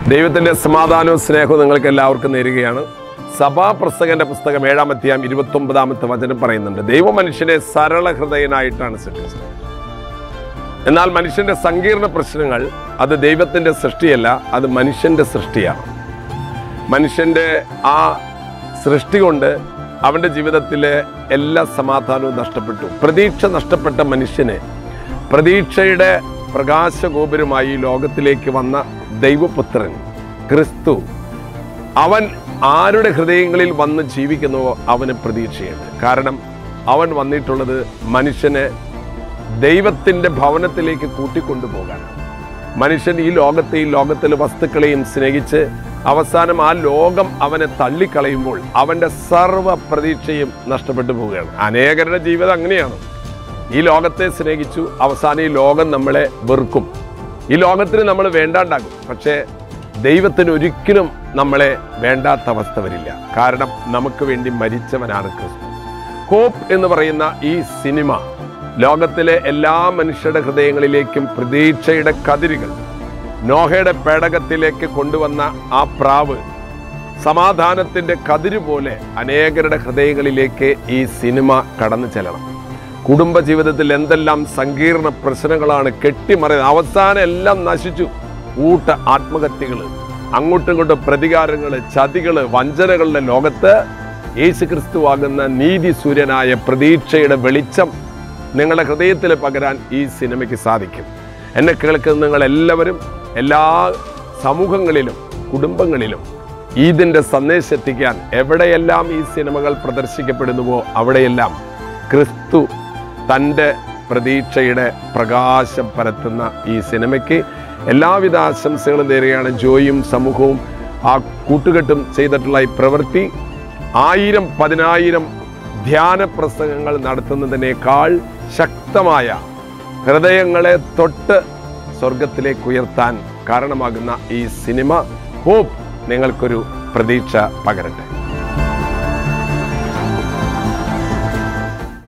ദൈവത്തിന്റെ സമാധാനവും സ്നേഹവും നിങ്ങൾക്ക് എല്ലാവർക്കും നേരുകയാണ് സഭാപ്രസംഗന്റെ പുസ്തകം ഏഴാം അധ്യായം ഇരുപത്തി ഒമ്പതാമത്തെ വചനം പറയുന്നുണ്ട് ദൈവ മനുഷ്യനെ സരള ഹൃദയനായിട്ടാണ് സൃഷ്ടിച്ചത് എന്നാൽ മനുഷ്യന്റെ സങ്കീർണ പ്രശ്നങ്ങൾ അത് ദൈവത്തിന്റെ സൃഷ്ടിയല്ല അത് മനുഷ്യന്റെ സൃഷ്ടിയാണ് മനുഷ്യന്റെ ആ സൃഷ്ടി കൊണ്ട് അവന്റെ ജീവിതത്തിലെ എല്ലാ സമാധാനവും നഷ്ടപ്പെട്ടു പ്രതീക്ഷ നഷ്ടപ്പെട്ട മനുഷ്യന് പ്രതീക്ഷയുടെ പ്രകാശഗോപുരമായി ഈ ലോകത്തിലേക്ക് വന്ന ദൈവപുത്രൻ ക്രിസ്തു അവൻ ആരുടെ ഹൃദയങ്ങളിൽ വന്ന് ജീവിക്കുന്നുവോ അവന് പ്രതീക്ഷയുണ്ട് കാരണം അവൻ വന്നിട്ടുള്ളത് മനുഷ്യനെ ദൈവത്തിൻ്റെ ഭവനത്തിലേക്ക് കൂട്ടിക്കൊണ്ടുപോകാനാണ് മനുഷ്യൻ ഈ ലോകത്തെ ഈ ലോകത്തിലെ വസ്തുക്കളെയും സ്നേഹിച്ച് അവസാനം ആ ലോകം അവനെ തള്ളിക്കളയുമ്പോൾ അവൻ്റെ സർവ്വ പ്രതീക്ഷയും നഷ്ടപ്പെട്ടു പോവുകയാണ് അനേകരുടെ ജീവിതം അങ്ങനെയാണ് ഈ ലോകത്തെ സ്നേഹിച്ചു അവസാനം ഈ ലോകം നമ്മളെ വെറുക്കും ഈ ലോകത്തിന് നമ്മൾ വേണ്ടാണ്ടാകും പക്ഷേ ദൈവത്തിന് ഒരിക്കലും നമ്മളെ വേണ്ടാത്ത അവസ്ഥ വരില്ല കാരണം നമുക്ക് വേണ്ടി മരിച്ചവനാണ് ക്രിസ്തു ഹോപ്പ് എന്ന് പറയുന്ന ഈ സിനിമ ലോകത്തിലെ എല്ലാ മനുഷ്യരുടെ ഹൃദയങ്ങളിലേക്കും പ്രതീക്ഷയുടെ കതിരുകൾ നോഹയുടെ പേടകത്തിലേക്ക് കൊണ്ടുവന്ന ആ പ്രാവ് സമാധാനത്തിന്റെ കതിര് പോലെ അനേകരുടെ ഹൃദയങ്ങളിലേക്ക് ഈ സിനിമ കടന്നു ചെല്ലണം കുടുംബ ജീവിതത്തിൽ എന്തെല്ലാം സങ്കീർണ പ്രശ്നങ്ങളാണ് കെട്ടിമറിയത് അവസാനം എല്ലാം നശിച്ചു കൂട്ട ആത്മഹത്യകൾ അങ്ങോട്ടും ഇങ്ങോട്ടും പ്രതികാരങ്ങൾ ചതികൾ വഞ്ചനകളുടെ ലോകത്ത് യേശു ക്രിസ്തുവാകുന്ന നീതി സൂര്യനായ പ്രതീക്ഷയുടെ വെളിച്ചം നിങ്ങളുടെ ഹൃദയത്തിൽ പകരാൻ ഈ സിനിമയ്ക്ക് സാധിക്കും എന്നെ കേൾക്കുന്ന നിങ്ങൾ എല്ലാവരും എല്ലാ സമൂഹങ്ങളിലും കുടുംബങ്ങളിലും ഈദിൻ്റെ സന്ദേശം എത്തിക്കാൻ എവിടെയെല്ലാം ഈ സിനിമകൾ പ്രദർശിക്കപ്പെടുന്നുവോ അവിടെയെല്ലാം ക്രിസ്തു തൻ്റെ പ്രതീക്ഷയുടെ പ്രകാശം പരത്തുന്ന ഈ സിനിമയ്ക്ക് എല്ലാവിധ ആശംസകളും നേരുകയാണ് ജോയും സമൂഹവും ആ കൂട്ടുകെട്ടും ചെയ്തിട്ടുള്ള ഈ പ്രവൃത്തി ആയിരം പതിനായിരം ധ്യാന പ്രസംഗങ്ങൾ നടത്തുന്നതിനേക്കാൾ ശക്തമായ ഹൃദയങ്ങളെ തൊട്ട് സ്വർഗത്തിലേക്ക് ഉയർത്താൻ കാരണമാകുന്ന ഈ സിനിമ ഹോപ്പ് നിങ്ങൾക്കൊരു പ്രതീക്ഷ പകരട്ടെ